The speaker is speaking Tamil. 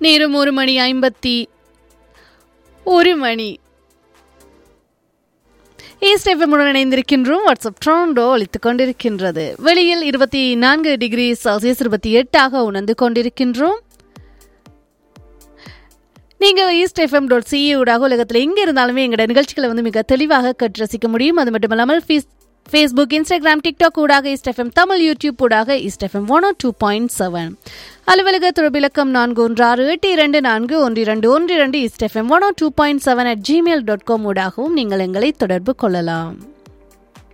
நேரம் ஒரு மணி ஐம்பத்தி ஒரு மணி ஈஸ்ட் எஃப்எம்முடன் இணைந்திருக்கின்றோம் வாட்ஸ்அப் ட்ரோண்டோ ஒழித்துக் கொண்டிருக்கின்றது வெளியில் இருபத்தி நான்கு டிகிரி செல்சியஸ் இருபத்தி எட்டாக உணர்ந்து கொண்டிருக்கின்றோம் நீங்கள் ஈஸ்ட் எஃப்எம் டாட் சிஇ ஊடாக உலகத்தில் எங்கே இருந்தாலுமே எங்களோட நிகழ்ச்சிகளை வந்து மிக தெளிவாக கற்று ரசிக்க முடியும் அது மட்டும் இல்லாமல் ஃபீஸ் ஃபேஸ்புக் இன்ஸ்டாகிராம் டிக்டாக் ஊடாக ஈஸ்ட் எஃப்எம் தமிழ் யூடியூப் ஊடாக East FM one two point seven அலுவலக தொடர்பிலக்கம் நான்கு ஒன்று ஆறு எட்டு இரண்டு நான்கு ஒன்று இரண்டு ஒன்று இரண்டு East FM one two point seven at Gmail dot com ஊடாகவும் நீங்கள் எங்களை தொடர்பு கொள்ளலாம்